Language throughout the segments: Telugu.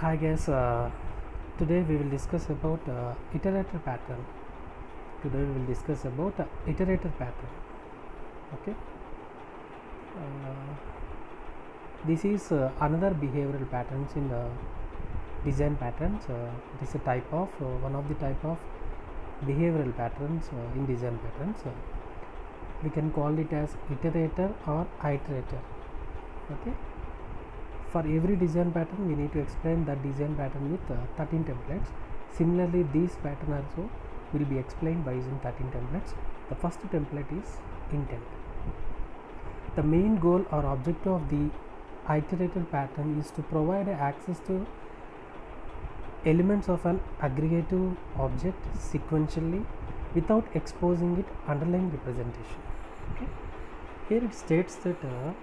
Hi guys, uh, today we will discuss about uh, iterator pattern. Today we will discuss about uh, iterator pattern. Okay. Uh, this is uh, another behavioral patterns in the design patterns. Uh, it is a type of uh, one of the type of behavioral patterns uh, in design patterns. Uh, we can call it as iterator or iterator. Okay for every design pattern we need to explain that design pattern with uh, 13 templates similarly this pattern also will be explained by using 13 templates the first template is intent the main goal or objective of the iterator pattern is to provide access to elements of an aggregative object sequentially without exposing it underlying representation okay here it states that uh,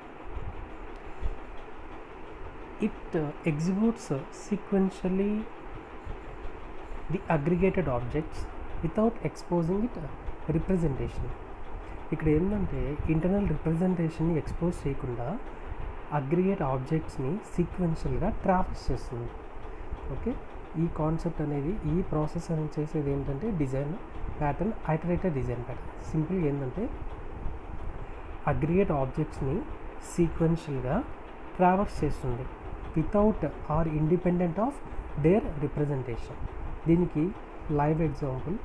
it uh, executes uh, sequentially the aggregated objects without exposing it uh, representation ఇక్కడ ఏంటంటే ఇంటర్నల్ రిప్రజెంటేషన్ని ఎక్స్పోజ్ చేయకుండా అగ్రిగేట్ ఆబ్జెక్ట్స్ని సీక్వెన్షియల్గా ట్రావెల్స్ చేస్తుంది ఓకే ఈ కాన్సెప్ట్ అనేది ఈ ప్రాసెస్ అనేది చేసేది ఏంటంటే design pattern iterated design pattern simple ఏంటంటే అగ్రిగేట్ ఆబ్జెక్ట్స్ని సీక్వెన్షియల్గా ట్రావెల్స్ చేస్తుంది without or independent of their representation దీనికి live example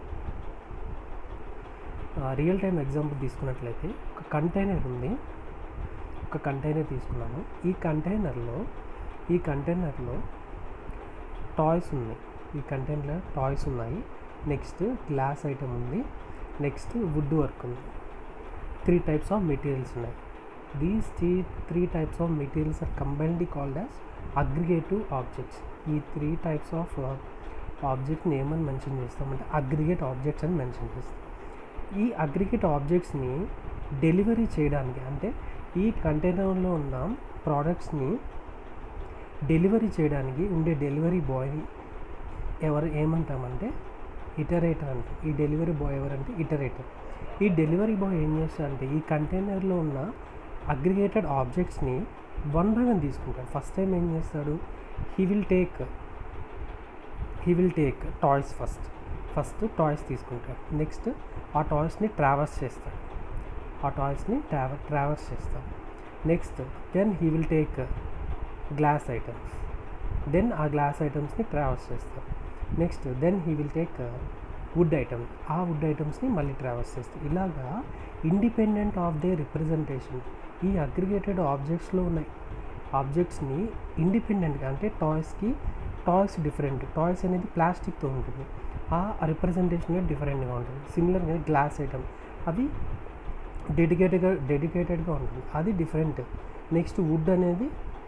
real time example తీసుకున్నట్లయితే ఒక కంటైనర్ ఉంది ఒక కంటైనర్ తీసుకున్నాను ఈ కంటైనర్లో ఈ కంటైనర్లో టాయ్స్ ఉన్నాయి ఈ కంటైనర్లో టాయ్స్ ఉన్నాయి నెక్స్ట్ గ్లాస్ ఐటమ్ ఉంది నెక్స్ట్ వుడ్ వర్క్ ఉంది త్రీ టైప్స్ ఆఫ్ మెటీరియల్స్ ఉన్నాయి these three three types of materials are combinedly called as aggregative objects ఈ త్రీ టైప్స్ ఆఫ్ ఆబ్జెక్ట్ని ఏమని మెన్షన్ చేస్తామంటే అగ్రిగేట్ ఆబ్జెక్ట్స్ అని మెన్షన్ చేస్తాం ఈ అగ్రిగేట్ ఆబ్జెక్ట్స్ని డెలివరీ చేయడానికి అంటే ఈ కంటైనర్లో ఉన్న ప్రోడక్ట్స్ని డెలివరీ చేయడానికి ఉండే డెలివరీ బాయ్ని ఎవరు ఏమంటామంటే ఇటరేటర్ అంటే ఈ డెలివరీ బాయ్ ఎవరంటే ఇటరేటర్ ఈ డెలివరీ బాయ్ ఏం చేస్తాడంటే ఈ కంటైనర్లో ఉన్న అగ్రిగేటెడ్ ఆబ్జెక్ట్స్ని వన్ బై వన్ తీసుకుంటాడు ఫస్ట్ టైం ఏం చేస్తాడు he will take he will take toys first first toys తీసుకుంటాడు నెక్స్ట్ ఆ టాయ్స్ని ట్రావెల్స్ చేస్తాడు ఆ టాయ్స్ని ట్రావ ట్రావెల్స్ చేస్తాడు next then he will take glass items then ఆ గ్లాస్ ఐటమ్స్ని ట్రావెల్స్ చేస్తాడు next then he will take wood items ఆ వుడ్ ఐటమ్స్ని మళ్ళీ ట్రావెల్స్ చేస్తాయి ఇలాగా ఇండిపెండెంట్ ఆఫ్ దే రిప్రజెంటేషన్ ఈ అగ్రిగేటెడ్ ఆబ్జెక్ట్స్లో ఉన్న ఆబ్జెక్ట్స్ని ఇండిపెండెంట్గా అంటే టాయ్స్కి టాయ్స్ డిఫరెంట్ టాయ్స్ అనేది ప్లాస్టిక్తో ఉంటుంది ఆ రిప్రజెంటేషన్ డిఫరెంట్గా ఉంటుంది సిమిలర్గా గ్లాస్ ఐటమ్ అది డెడికేటెడ్గా డెడికేటెడ్గా ఉంటుంది అది డిఫరెంట్ నెక్స్ట్ వుడ్ అనేది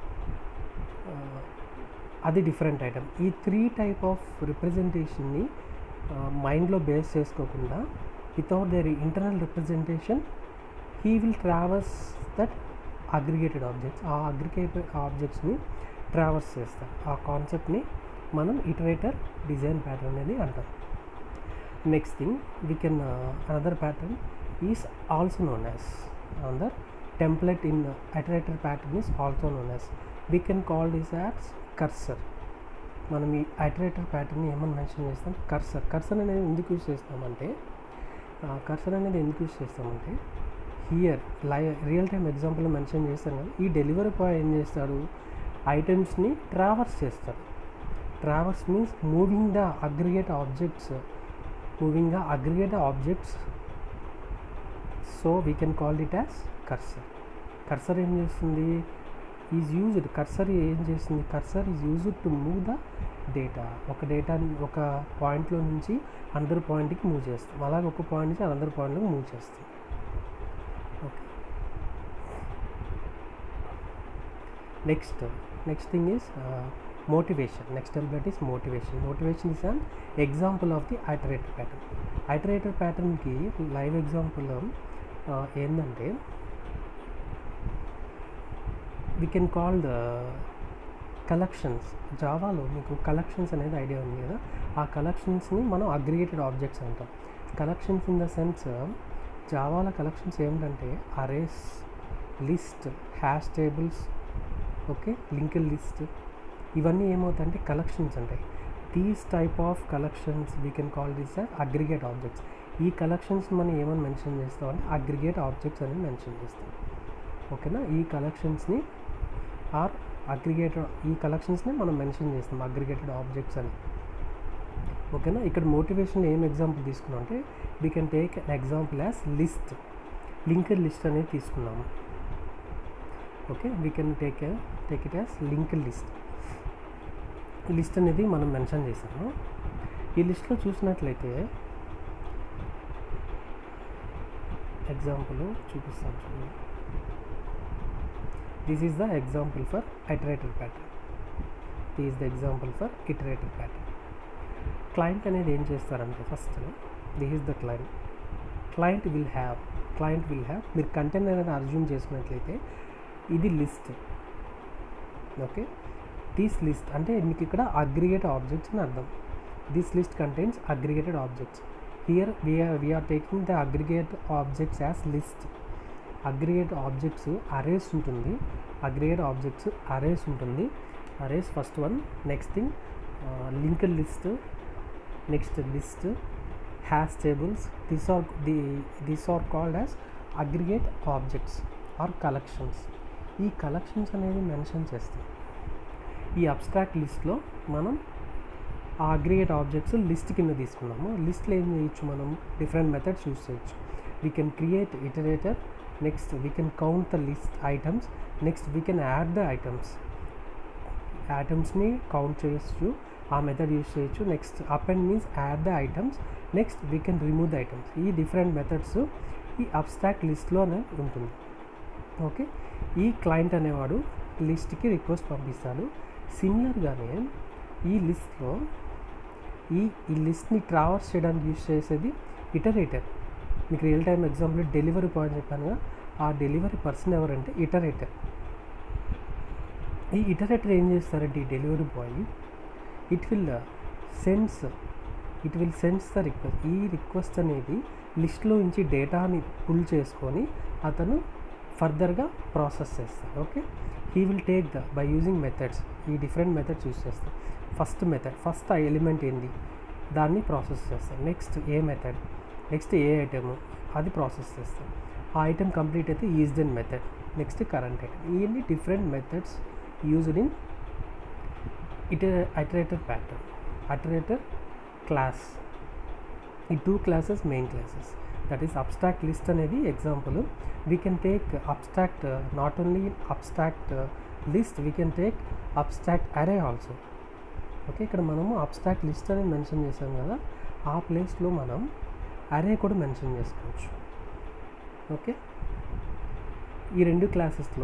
అది డిఫరెంట్ ఐటమ్ ఈ త్రీ టైప్ ఆఫ్ రిప్రజెంటేషన్ని మైండ్లో బేస్ చేసుకోకుండా without their internal representation he will travels that aggregated objects ఆ అగ్రిగేటెడ్ ఆబ్జెక్ట్స్ని ట్రావెల్స్ చేస్తారు ఆ కాన్సెప్ట్ని మనం ఇటరేటర్ డిజైన్ ప్యాటర్న్ అనేది అంటాం next thing we can another pattern is also known as another template in iterator pattern is also known as we can call this as cursor మనం ఈ ఐటరేటర్ ప్యాటర్న్ని ఏమని మెన్షన్ చేస్తాం కర్సర్ కర్సర్ అనేది ఎందుకు యూజ్ చేస్తామంటే కర్సర్ అనేది ఎందుకు యూజ్ చేస్తామంటే హియర్ లై రియల్ టైం ఎగ్జాంపుల్ మెన్షన్ చేస్తాం కదా ఈ డెలివరీ బాయ్ ఏం చేస్తాడు ఐటమ్స్ని ట్రావర్స్ చేస్తాడు traverse means moving the aggregate objects moving the aggregate objects so we can call it as cursor cursor ఏం చేస్తుంది ఈజ్ యూజ్డ్ కర్సర్ ఏం చేస్తుంది cursor is used to move the data ఒక డేటాని ఒక పాయింట్లో నుంచి అందర్ పాయింట్కి మూవ్ చేస్తాం అలాగే ఒక పాయింట్ నుంచి అందర్ పాయింట్కి మూవ్ చేస్తాం okay next next thing is motivation next template is motivation motivation is an example of the iterator pattern iterator ప్యాటర్న్కి లైవ్ ఎగ్జాంపుల్ ఏంటంటే we can call the collections జావాలో మీకు కలెక్షన్స్ అనేది ఐడియా ఉంది కదా ఆ కలెక్షన్స్ని మనం అగ్రిగేటెడ్ ఆబ్జెక్ట్స్ అంటాం కలెక్షన్స్ ఇన్ ద సెన్స్ జావాలో కలెక్షన్స్ ఏమిటంటే arrays list hash tables okay linked list ఇవన్నీ ఏమవుతాయంటే కలెక్షన్స్ ఉంటాయి these type of collections we can call this aggregate objects ఈ కలెక్షన్స్ మనం ఏమని మెన్షన్ చేస్తామంటే అగ్రిగేట్ ఆబ్జెక్ట్స్ అని మెన్షన్ చేస్తాం ఓకేనా ఈ కలెక్షన్స్ని ఆర్ అగ్రిగేటెడ్ ఈ కలెక్షన్స్ని మనం మెన్షన్ చేస్తాం అగ్రిగేటెడ్ ఆబ్జెక్ట్స్ అని ఓకేనా ఇక్కడ మోటివేషన్ ఏం ఎగ్జాంపుల్ తీసుకున్నాం అంటే we can take an example as list linked list అనేది తీసుకున్నాము okay we can take take it as linked list list అనేది మనం మెన్షన్ చేసాము ఈ లిస్ట్లో చూసినట్లయితే ఎగ్జాంపుల్ చూపిస్తాను చూడండి this is the example for iterator pattern this is the example for iterator pattern client అనేది ఏం చేస్తారంటే first this is the client client will have client will have మీరు కంటెంట్ అనేది అర్జ్యూమ్ చేసుకున్నట్లయితే ఇది లిస్ట్ ఓకే దిస్ లిస్ట్ అంటే మీకు ఇక్కడ అగ్రిగేట్ ఆబ్జెక్ట్స్ అని అర్థం this list contains aggregated objects here we're we're taking the aggregate objects as list aggregate objects arrays ఉంటుంది అగ్రిగేట్ ఆబ్జెక్ట్స్ అరేస్ ఉంటుంది arrays first one next thing linked list next list hash tables this are the this are called as aggregate objects or collections ఈ కలెక్షన్స్ అనేది మెన్షన్ చేస్తాం ఈ అబ్స్ట్రాక్ట్ లిస్ట్లో మనం ఆ అగ్రిగేట్ ఆబ్జెక్ట్స్ లిస్ట్ కింద తీసుకున్నాము లిస్ట్లో ఏం చేయొచ్చు మనం డిఫరెంట్ మెథడ్స్ యూస్ చేయొచ్చు we can create iterator next we can count the list items next we can add the items ఐటమ్స్ని కౌంట్ చేయొచ్చు ఆ మెథడ్ యూస్ చేయొచ్చు next up and means add the items next we can remove the items ఈ డిఫరెంట్ మెథడ్స్ ఈ అబ్స్ట్రాక్ట్ లిస్ట్లోనే ఉంటుంది ఓకే ఈ క్లయింట్ అనేవాడు లిస్ట్కి రిక్వెస్ట్ పంపిస్తాడు సిమిలర్గానే ఈ లిస్ట్లో ఈ ఈ లిస్ట్ని ట్రావర్స్ చేయడానికి యూస్ చేసేది ఇటరేటర్ మీకు real time example delivery boy అని చెప్పానుగా ఆ డెలివరీ పర్సన్ ఎవరంటే ఇటరేటర్ ఈ ఇటరేటర్ ఏం చేస్తారంటే ఈ delivery boy it will sense it will sense the request ఈ రిక్వెస్ట్ అనేది లిస్ట్లో నుంచి డేటాని పుల్ చేసుకొని అతను ఫర్దర్గా ప్రాసెస్ చేస్తాడు okay he will take the by using methods ఈ డిఫరెంట్ మెథడ్స్ యూస్ చేస్తాం ఫస్ట్ మెథడ్ ఫస్ట్ ఆ ఎలిమెంట్ ఏంది దాన్ని ప్రాసెస్ చేస్తాం నెక్స్ట్ ఏ మెథడ్ నెక్స్ట్ ఏ ఐటమ్ అది ప్రాసెస్ చేస్తాం ఆ ఐటమ్ కంప్లీట్ అయితే is then method next current item ఇవన్నీ డిఫరెంట్ మెథడ్స్ యూజ్డ్ ఇన్ ఇట ఇటరేటర్ ప్యాటర్న్ అటరేటర్ క్లాస్ ఈ two classes main classes that is abstract list అనేది example we can take abstract not only abstract list we can take abstract array also okay ఇక్కడ మనము అబ్స్ట్రాక్ట్ లిస్ట్ అనేది మెన్షన్ చేసాం కదా ఆ ప్లేస్లో మనం అరే కూడా మెన్షన్ చేసుకోవచ్చు ఓకే ఈ రెండు క్లాసెస్లో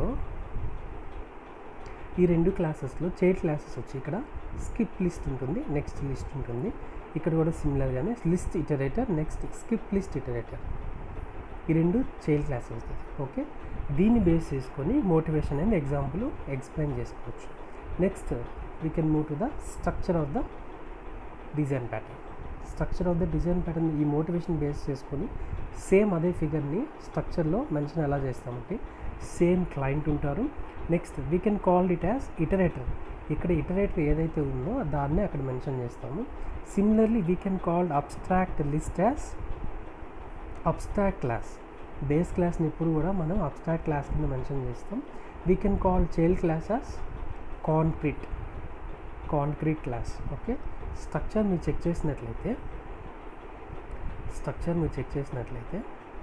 ఈ రెండు క్లాసెస్లో చైల్డ్ క్లాసెస్ వచ్చి ఇక్కడ స్కిప్ లిస్ట్ ఉంటుంది నెక్స్ట్ లిస్ట్ ఉంటుంది ఇక్కడ కూడా సిమిలర్గానే list iterator next skip list iterator ఈ రెండు చైల్డ్ క్లాసెస్ వస్తుంది ఓకే దీన్ని బేస్ చేసుకొని మోటివేషన్ అండ్ ఎగ్జాంపుల్ ఎక్స్ప్లెయిన్ చేసుకోవచ్చు next we can move to the structure of the design pattern structure of the design pattern ఈ మోటివేషన్ బేస్ చేసుకొని సేమ్ అదే ఫిగర్ని స్ట్రక్చర్లో మెన్షన్ ఎలా చేస్తామంటే సేమ్ క్లయింట్ ఉంటారు next we can call it as iterator ఇక్కడ ఇటరేటర్ ఏదైతే ఉందో దాన్నే అక్కడ మెన్షన్ చేస్తాము similarly we can called abstract list as abstract class base క్లాస్ని ఎప్పుడు కూడా మనం అబ్స్ట్రాక్ట్ క్లాస్ కింద మెన్షన్ చేస్తాం we can call child class as concrete concrete class okay structure మీరు చెక్ చేసినట్లయితే స్ట్రక్చర్ మీరు చెక్ చేసినట్లయితే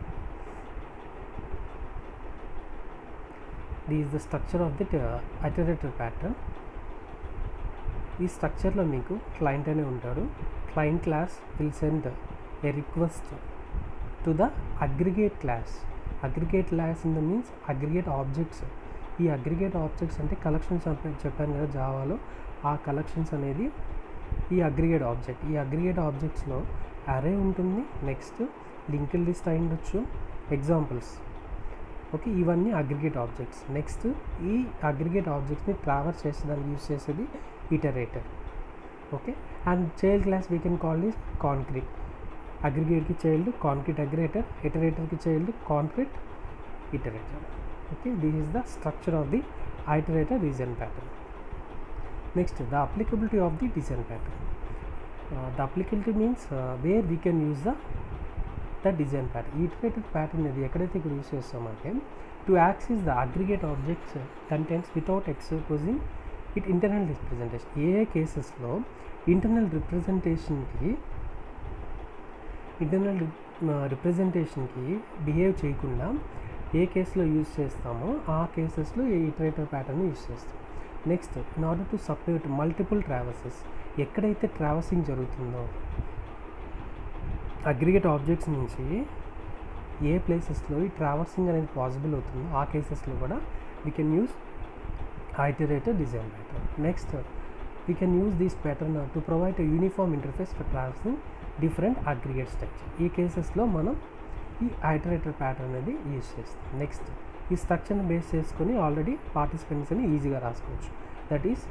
the is the structure of the iterator pattern ఈ స్ట్రక్చర్లో మీకు క్లయింట్ అనే ఉంటాడు client class will send a request to the aggregate class aggregate class in the means aggregate objects ఈ అగ్రిగేట్ ఆబ్జెక్ట్స్ అంటే కలెక్షన్స్ చెప్పాను కదా జావాలో ఆ కలెక్షన్స్ అనేది ఈ అగ్రిగేట్ ఆబ్జెక్ట్ ఈ అగ్రిగేట్ ఆబ్జెక్ట్స్లో అరే ఉంటుంది నెక్స్ట్ లింక్డ్ లిస్ట్ అయి ఉండొచ్చు ఎగ్జాంపుల్స్ ఓకే ఇవన్నీ అగ్రిగేట్ ఆబ్జెక్ట్స్ నెక్స్ట్ ఈ అగ్రిగేట్ ఆబ్జెక్ట్స్ని ట్రావెల్ చేసేదానికి యూస్ చేసేది iterator okay and child class we can call is concrete అగ్రిగేట్కి చైల్డ్ కాంక్రీట్ అగ్రిగేటర్ ఇటరేటర్కి child concrete iterator okay this is the structure of the iterator reason pattern next the applicability of the design pattern the applicability means where we can use the the design pattern iterated pattern అనేది ఎక్కడైతే ఇక్కడ యూస్ చేస్తామంటే to access the aggregate objects contents without exposing it internal representation ఏ ఏ కేసెస్లో ఇంటర్నల్ రిప్రజెంటేషన్కి ఇంటర్నల్ రిప్రజెంటేషన్కి బిహేవ్ చేయకుండా ఏ కేసులో యూజ్ చేస్తామో ఆ కేసెస్లో ఏ ఇటరేటర్ ప్యాటర్న్ యూజ్ చేస్తాం next in order to separate multiple traverses ఎక్కడైతే ట్రావెసింగ్ జరుగుతుందో అగ్రిగేట్ ఆబ్జెక్ట్స్ నుంచి ఏ ప్లేసెస్లో ఈ ట్రావర్సింగ్ అనేది పాసిబుల్ అవుతుందో ఆ కేసెస్లో కూడా we can use iterated design pattern next we can use this pattern to provide a uniform interface for traversing different aggregate structure ఈ కేసెస్లో మనం ఈ ఐటరేటర్ ప్యాటర్న్ అనేది యూజ్ చేస్తాం నెక్స్ట్ ఈ స్ట్రక్చర్ని బేస్ చేసుకొని ఆల్రెడీ పార్టిసిపెంట్స్ని ఈజీగా రాసుకోవచ్చు that is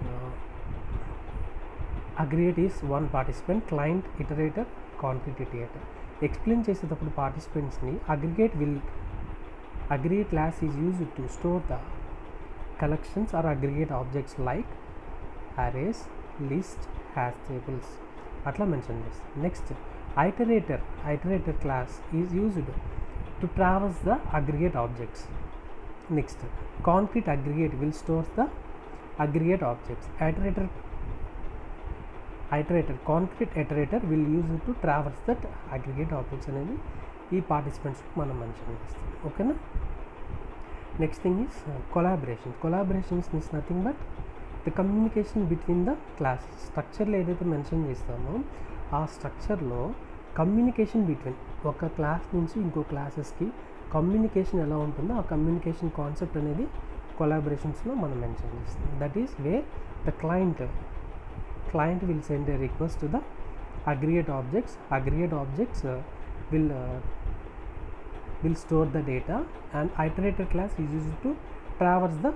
aggregate is one participant client iterator concrete iterator explain చేసేటప్పుడు పార్టిసిపెంట్స్ని aggregate will aggregate class is use to store the collections or aggregate objects like arrays list hash tables అట్లా మెన్షన్ చేస్తాం next iterator iterator class is used to travels the aggregate objects next concrete aggregate will stores the aggregate objects iterator iterator concrete iterator will use to travels that aggregate objects అనేది ఈ పార్టిసిపెంట్స్ మనం మెన్షన్ చేస్తాం ఓకేనా next thing is collaboration collaborations means nothing but the communication between the classes స్ట్రక్చర్లో ఏదైతే మెన్షన్ చేస్తామో ఆ స్ట్రక్చర్లో కమ్యూనికేషన్ బిట్వీన్ ఒక క్లాస్ నుంచి ఇంకో క్లాసెస్కి కమ్యూనికేషన్ ఎలా ఉంటుందో ఆ కమ్యూనికేషన్ కాన్సెప్ట్ అనేది కొలాబరేషన్స్లో మనం మెన్షన్ చేస్తాం that is where the client client will send a request to the aggregate objects aggregate objects uh, will uh, will store the data and iterator class is used to traverse the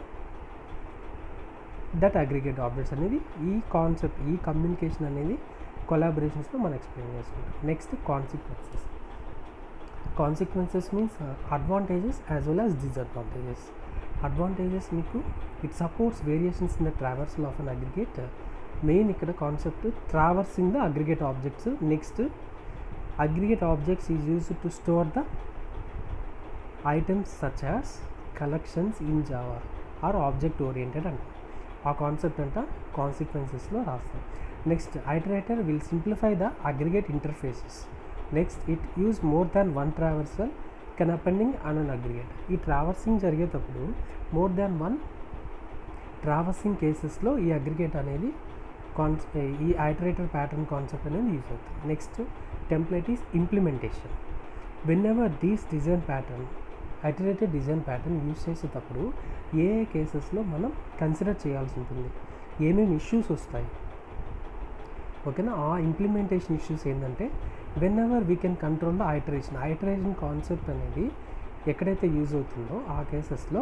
that aggregate objects అనేది ఈ కాన్సెప్ట్ ఈ కమ్యూనికేషన్ అనేది కొలాబరేషన్స్లో మనం ఎక్స్ప్లెయిన్ చేసుకుంటాం next consequences consequences means advantages as well as disadvantages advantages మీకు it supports variations in the traversal of an aggregate main ఇక్కడ concept traversing the aggregate objects next aggregate objects is use to store the items such as collections in Java or object oriented అంట ఆ కాన్సెప్ట్ అంట కాన్సిక్వెన్సెస్లో రాస్తాం next iterator will simplify the aggregate interfaces next it use more than one traversal can appending an an aggregate ఈ ట్రావర్సింగ్ జరిగేటప్పుడు మోర్ దాన్ వన్ ట్రావర్సింగ్ కేసెస్లో ఈ అగ్రిగేట్ అనేది కాన్స్ ఈ ఐటరేటర్ ప్యాటర్న్ కాన్సెప్ట్ అనేది యూజ్ అవుతుంది next template is implementation whenever these design pattern iterated design pattern use చేసేటప్పుడు ఏ ఏ కేసెస్లో మనం కన్సిడర్ చేయాల్సి ఉంటుంది ఏమేమి ఇష్యూస్ వస్తాయి ఓకేనా ఆ ఇంప్లిమెంటేషన్ ఇష్యూస్ ఏంటంటే whenever we can control the iteration iteration concept అనేది ఎక్కడైతే యూజ్ అవుతుందో ఆ కేసెస్లో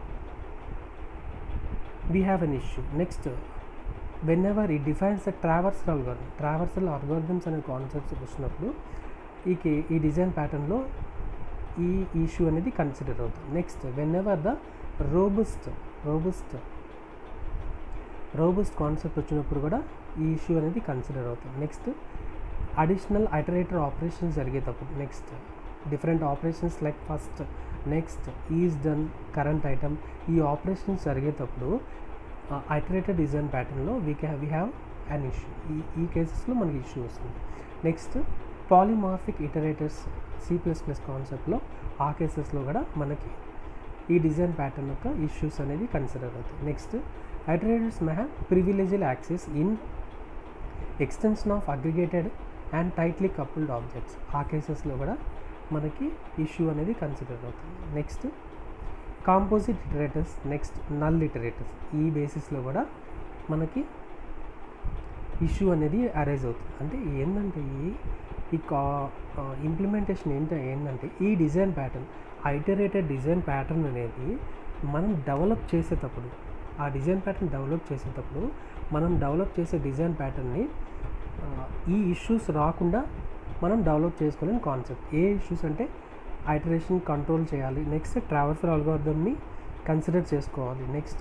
we have an issue next whenever ఈ defines the traversal algorithm traversal algorithms అనే కాన్సెప్ట్స్ వచ్చినప్పుడు ఈ కే ఈ డిజైన్ ప్యాటర్న్లో ఈ ఇష్యూ అనేది కన్సిడర్ అవుతుంది next whenever the robust robust robust concept వచ్చినప్పుడు కూడా ఈ ఇష్యూ అనేది కన్సిడర్ అవుతుంది నెక్స్ట్ అడిషనల్ ఐటరేటర్ ఆపరేషన్స్ జరిగేటప్పుడు next different operations like first next is done current item ఈ ఆపరేషన్స్ జరిగేటప్పుడు ఐటరేటెడ్ డిజైన్ ప్యాటర్న్లో వీ క్యా వీ హ్యావ్ అన్ ఇష్యూ ఈ ఈ కేసెస్లో మనకి ఇష్యూ వస్తుంది next polymorphic iterators C plus plus కాన్సెప్ట్లో ఆ కేసెస్లో కూడా మనకి ఈ డిజైన్ ప్యాటర్న్ యొక్క ఇష్యూస్ అనేది కన్సిడర్ అవుతాయి next iterators may have privileged access in extension of aggregated and tightly coupled objects ఆ కేసెస్లో కూడా మనకి ఇష్యూ అనేది కన్సిడర్ అవుతుంది next composite iterators next null iterators ఈ బేసిస్లో కూడా మనకి ఇష్యూ అనేది అరైజ్ అవుతుంది అంటే ఏంటంటే ఈ ఈ కా ఇంప్లిమెంటేషన్ ఏంట ఏంటంటే ఈ design pattern iterated design pattern అనేది మనం డెవలప్ చేసేటప్పుడు ఆ డిజైన్ ప్యాటర్న్ డెవలప్ చేసేటప్పుడు మనం డెవలప్ చేసే డిజైన్ ప్యాటర్న్ని ఈ ఇష్యూస్ రాకుండా మనం డెవలప్ చేసుకోలేని కాన్సెప్ట్ ఏ ఇష్యూస్ అంటే ఐటరేషన్ కంట్రోల్ చేయాలి నెక్స్ట్ ట్రావర్సల్ అల్గోరిథమ్ని కన్సిడర్ చేసుకోవాలి నెక్స్ట్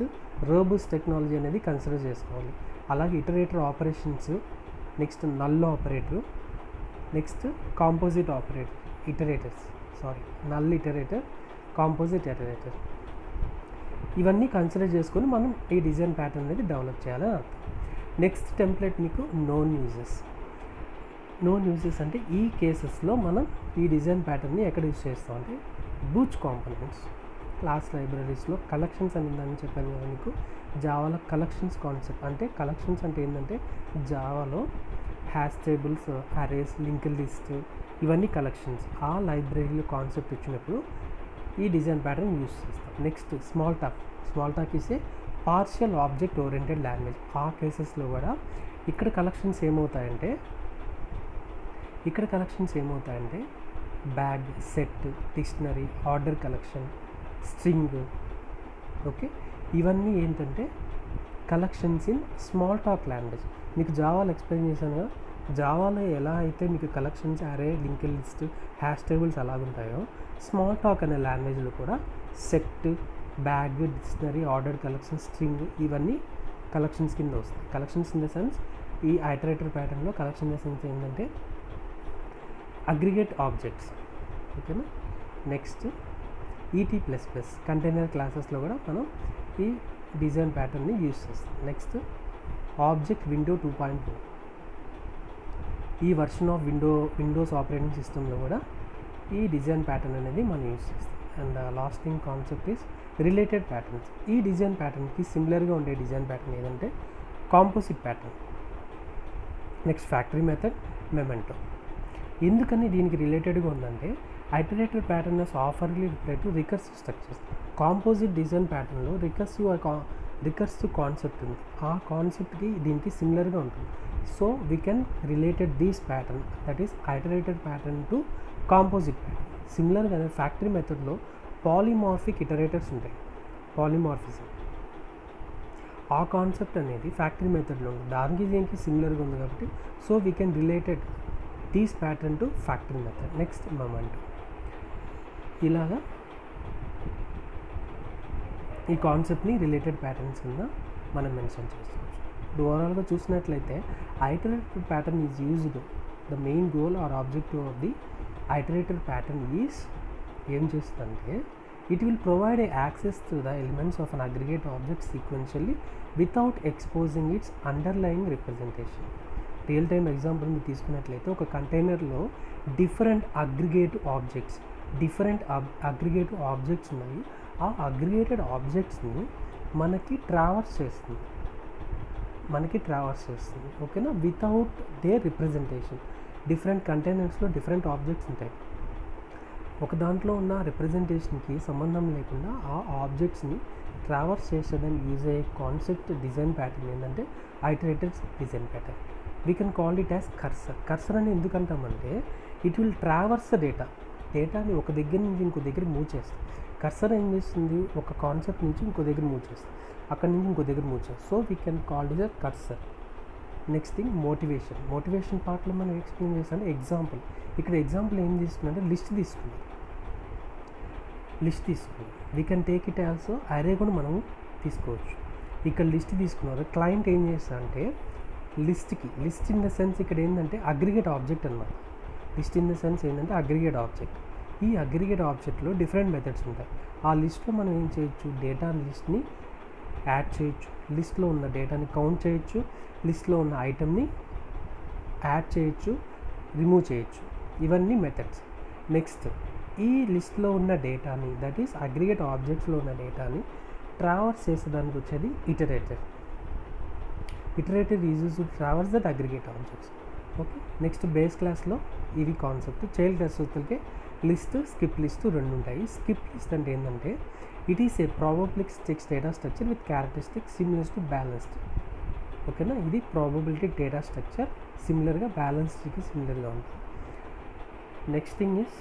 రోబుస్ టెక్నాలజీ అనేది కన్సిడర్ చేసుకోవాలి అలాగే iterator operations next null operator next composite operator iterators sorry null iterator composite iterator ఇవన్నీ కన్సిడర్ చేసుకొని మనం ఈ డిజైన్ ప్యాటర్న్ అనేది డెవలప్ చేయాలని అర్థం నెక్స్ట్ టెంప్లెట్ మీకు నోన్ యూజెస్ నోన్ యూజెస్ అంటే ఈ కేసెస్లో మనం ఈ డిజైన్ ప్యాటర్న్ని ఎక్కడ యూజ్ చేస్తాం అంటే బూచ్ కాంపోనెంట్స్ క్లాస్ లైబ్రరీస్లో కలెక్షన్స్ అని ఉందని చెప్పాను కదా మీకు జావాలో కలెక్షన్స్ కాన్సెప్ట్ అంటే కలెక్షన్స్ అంటే ఏంటంటే జావాలో hash tables arrays link list ఇవన్నీ కలెక్షన్స్ ఆ లైబ్రరీలో కాన్సెప్ట్ ఇచ్చినప్పుడు ఈ డిజైన్ ప్యాటర్న్ యూస్ చేస్తాం next small talk small talk is a partial object oriented language ఆ కేసెస్లో కూడా ఇక్కడ కలెక్షన్స్ ఏమవుతాయంటే ఇక్కడ కలెక్షన్స్ ఏమవుతాయంటే bag set dictionary order collection string okay ఇవన్నీ ఏంటంటే collections in small talk language మీకు జావాలో ఎక్స్ప్లెయిన్ చేశాను జావాలో ఎలా అయితే మీకు collections array link list hash tables అలాగుంటాయో స్మాల్ టాక్ అనే లాంగ్వేజ్లో కూడా set bag dictionary order collection string ఇవన్నీ కలెక్షన్స్ కింద వస్తాయి కలెక్షన్స్ ఇన్ ద సెన్స్ ఈ ఐటరేటర్ ప్యాటర్న్లో కలెక్షన్ ఇన్ ద సెన్స్ ఏంటంటే అగ్రిగేట్ ఆబ్జెక్ట్స్ ఓకేనా next ET plus plus container క్లాసెస్లో కూడా మనం ఈ డిజైన్ ప్యాటర్న్ని యూస్ చేస్తాం next object window two point two ఈ version of window windows operating సిస్టంలో కూడా ఈ డిజైన్ ప్యాటర్న్ అనేది మనం యూస్ చేస్తాం and last thing concept is related patterns ఈ డిజైన్ ప్యాటర్న్కి సిమిలర్గా ఉండే డిజైన్ ప్యాటర్న్ ఏదంటే composite pattern next factory method memento ఎందుకని దీనికి రిలేటెడ్గా ఉందంటే ఐటరేటర్ ప్యాటర్న్ ఆఫర్లీ relate to recursive structures composite design ప్యాటర్న్లో రికర్సివ్ రికర్సివ్ కాన్సెప్ట్ ఉంది ఆ కాన్సెప్ట్కి దీనికి సిమిలర్గా ఉంటుంది so we can related these pattern that is iterated pattern to composite pattern సిమిలర్గానే ఫ్యాక్టరీ మెథడ్లో పాలిమార్ఫిక్ ఇటరేటర్స్ ఉంటాయి పాలిమార్ఫిజం ఆ కాన్సెప్ట్ అనేది ఫ్యాక్టరీ మెథడ్లో ఉంది దానికి దీనికి సిమిలర్గా ఉంది కాబట్టి so we can related these pattern to factory method next memento ఇలాగా ఈ కాన్సెప్ట్ని రిలేటెడ్ ప్యాటర్న్స్ కింద మనం మెన్షన్ చేసుకోవచ్చు ఇప్పుడు ఓవరాల్గా చూసినట్లయితే iterated pattern is used the main goal or objective of the iterated pattern is ఏం చేస్తుందంటే it will provide a access to the elements of an aggregate object sequentially without exposing its underlying representation real time example మీరు తీసుకున్నట్లయితే ఒక కంటైనర్లో different aggregate objects different aggregate objects ఉన్నాయి ఆ అగ్రిగేటెడ్ ఆబ్జెక్ట్స్ని మనకి ట్రావర్స్ చేస్తుంది మనకి ట్రావర్స్ చేస్తుంది ఓకేనా వితౌట్ దే రిప్రజెంటేషన్ డిఫరెంట్ కంటైనర్స్లో డిఫరెంట్ ఆబ్జెక్ట్స్ ఉంటాయి ఒక దాంట్లో ఉన్న రిప్రజెంటేషన్కి సంబంధం లేకుండా ఆ ఆబ్జెక్ట్స్ని ట్రావర్స్ చేసేదాన్ని యూజ్ అయ్యే కాన్సెప్ట్ డిజైన్ ప్యాటర్న్ ఏంటంటే iterated design pattern we can call it as cursor cursor అని ఎందుకంటామంటే it will traverse the data డేటాని ఒక దగ్గర నుంచి ఇంకో దగ్గర మూవ్ చేస్తుంది కర్సర్ ఏం చేస్తుంది ఒక కాన్సెప్ట్ నుంచి ఇంకో దగ్గర మూవ్ చేస్తుంది అక్కడి నుంచి ఇంకో దగ్గర మూవ్ చేస్తుంది so we can call it a cursor next thing motivation motivation పార్ట్లో మనం ఎక్స్ప్లెయిన్ చేస్తాను ఎగ్జాంపుల్ ఇక్కడ ఎగ్జాంపుల్ ఏం తీసుకుందంటే లిస్ట్ తీసుకుంది లిస్ట్ తీసుకుంది we can take it also array కూడా మనం తీసుకోవచ్చు ఇక్కడ లిస్ట్ తీసుకున్నారు క్లయింట్ ఏం చేస్తారంటే లిస్ట్కి లిస్ట్ ఇన్ ద సెన్స్ ఇక్కడ ఏంటంటే అగ్రిగేట్ ఆబ్జెక్ట్ అనమాట లిస్ట్ ఇన్ ద సెన్స్ ఏంటంటే అగ్రిగేట్ ఆబ్జెక్ట్ ఈ అగ్రిగేట్ ఆబ్జెక్ట్లో డిఫరెంట్ మెథడ్స్ ఉంటాయి ఆ లిస్ట్లో మనం ఏం చేయొచ్చు డేటా లిస్ట్ని యాడ్ చేయొచ్చు లిస్ట్లో ఉన్న డేటాని కౌంట్ చేయొచ్చు లిస్ట్లో ఉన్న ఐటమ్ని యాడ్ చేయొచ్చు రిమూవ్ చేయొచ్చు ఇవన్నీ మెథడ్స్ నెక్స్ట్ ఈ లిస్ట్లో ఉన్న డేటాని దట్ ఈస్ అగ్రిగేట్ ఆబ్జెక్ట్స్లో ఉన్న డేటాని ట్రావర్స్ చేసేదానికి వచ్చేది iterator iterator uses to traverse that aggregate objects okay next base క్లాస్లో ఇవి కాన్సెప్ట్ చైల్డ్ క్లాస్ చూస్తే లిస్ట్ స్కిప్ లిస్ట్ రెండు ఉంటాయి స్కిప్ లిస్ట్ అంటే ఏంటంటే it is a probabilistics data structure with characteristics similars to balanced ఓకేనా ఇది ప్రాబబిలిటిక్ డేటా స్ట్రక్చర్ సిమిలర్గా బ్యాలెన్స్డ్కి సిమిలర్గా ఉంటుంది నెక్స్ట్ థింగ్ ఇస్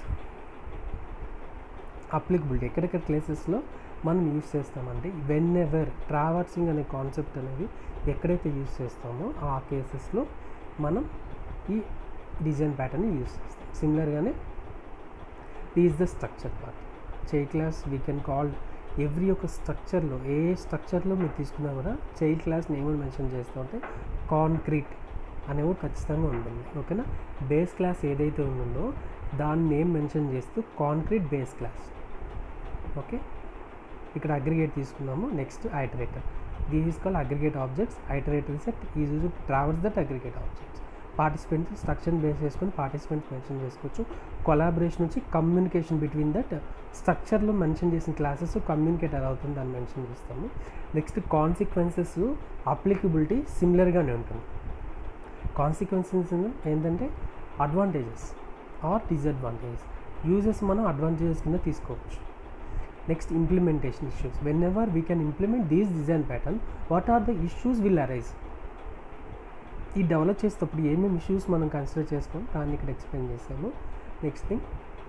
అప్లికబిలిటీ ఎక్కడెక్కడ ప్లేసెస్లో మనం యూస్ చేస్తామంటే వెన్ ఎవర్ ట్రావర్సింగ్ అనే కాన్సెప్ట్ అనేది ఎక్కడైతే యూస్ చేస్తామో ఆ కేసెస్లో మనం ఈ డిజైన్ ప్యాటర్న్ యూస్ చేస్తాం సిమిలర్గానే ఈజ్ ద స్ట్రక్చర్ పార్ట్ చే class we can call every ఒక స్ట్రక్చర్లో ఏ స్ట్రక్చర్లో మీరు తీసుకున్నా కూడా చైల్డ్ క్లాస్ నేమ్ మెన్షన్ చేస్తూ ఉంటే కాంక్రీట్ అనేవి ఖచ్చితంగా ఉంటుంది ఓకేనా బేస్ క్లాస్ ఏదైతే ఉంటుందో దాని నేమ్ మెన్షన్ చేస్తూ కాంక్రీట్ బేస్ క్లాస్ ఓకే ఇక్కడ అగ్రిగేట్ తీసుకున్నాము next iterator these is call aggregate objects iterator set is use travels that aggregate objects participants structure base చేసుకొని పార్టిసిపెంట్స్ మెన్షన్ చేసుకోవచ్చు కొలాబరేషన్ వచ్చి కమ్యూనికేషన్ బిట్వీన్ దట్ స్ట్రక్చర్లో మెన్షన్ చేసిన క్లాసెస్ కమ్యూనికేట్ ఎలా అవుతుంది దాన్ని మెన్షన్ చేస్తాము నెక్స్ట్ కాన్సిక్వెన్సెస్ అప్లికబిలిటీ సిమిలర్గానే ఉంటుంది కాన్సిక్వెన్సెస్ ఏంటంటే అడ్వాంటేజెస్ ఆర్ డిసడ్వాంటేజెస్ యూజెస్ మనం అడ్వాంటేజెస్ కింద తీసుకోవచ్చు next implementation issues whenever we can implement these design pattern what are the issues will arise ఈ డెవలప్ చేసేటప్పుడు ఏమేమి ఇష్యూస్ మనం కన్సిడర్ చేసుకొని దాన్ని ఇక్కడ ఎక్స్ప్లెయిన్ చేసాము next thing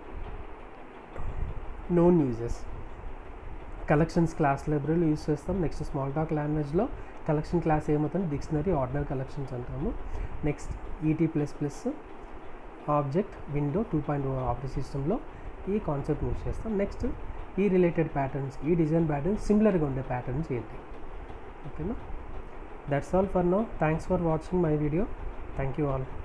known uses collections class లైబ్రరీలో యూస్ చేస్తాం నెక్స్ట్ స్మాల్ టాక్ లాంగ్వేజ్లో కలెక్షన్ క్లాస్ ఏమవుతుంది డిక్షనరీ ఆర్డినరీ కలెక్షన్స్ అంటాము next ET plus plus object window two point operating సిస్టంలో ఈ కాన్సెప్ట్ యూస్ చేస్తాం నెక్స్ట్ ఈ రిలేటెడ్ ప్యాటర్న్స్ ఈ డిజైన్ ప్యాటర్న్స్ సిమిలర్గా ఉండే ప్యాటర్న్స్ ఏంటి ఓకేనా that's all for now thanks for watching my video thank you all